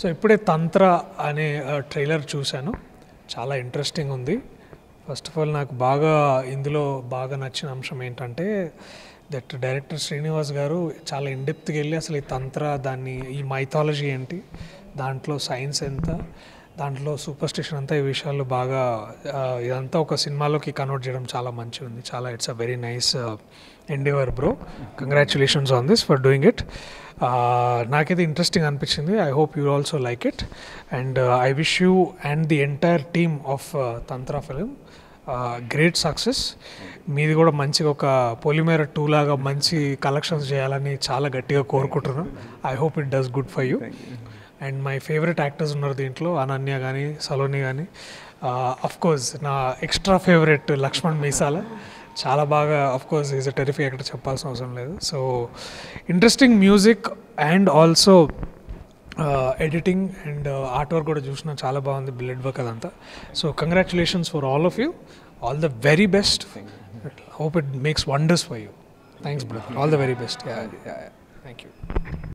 ఇప్పుడే తంత్ర అనే ట్రైలర్ చూశాను చాలా ఇంట్రెస్టింగ్ ఉంది ఫస్ట్ ఆఫ్ ఆల్ నాకు బాగా ఇందులో బాగా నచ్చిన అంశం ఏంటంటే దట్ డైరెక్టర్ శ్రీనివాస్ గారు చాలా ఇండెప్త్కి వెళ్ళి అసలు ఈ తంత్ర దాన్ని ఈ మైథాలజీ ఏంటి దాంట్లో సైన్స్ ఎంత దాంట్లో సూపర్ స్టిషన్ అంతా ఈ విషయాలు బాగా ఆ, ఇదంతా ఒక సినిమాలోకి కన్వర్ట్ చేయడం చాలా మంచిగా ఉంది చాలా it's a very nice endeavour bro congratulations on this for doing it నాకైతే ఇంట్రెస్టింగ్ అనిపించింది I hope you also like it and I wish you and the entire team of Tantra film great success మీది కూడా మంచిగా ఒక పొలిమేర two లాగా మంచి collections చేయాలని చాలా గట్టిగా కోరుకుంటున్నాను I hope it does good for you and my favourite actors ఉన్నారు దీంట్లో అనన్య కానీ సలోని కానీ అఫ్ కోర్స్ నా ఎక్స్ట్రా ఫేవరెట్ లక్ష్మణ్ మీసాల చాలా బాగా of course is a terrific actor చెప్పాల్సిన అవసరం లేదు so interesting music and also editing and art work కూడా చూసిన చాలా బాగుంది బ్లడ్ వర్క్ అదంతా so congratulations for all of you all the very best hope it makes wonders for you thanks brother all the very best thank you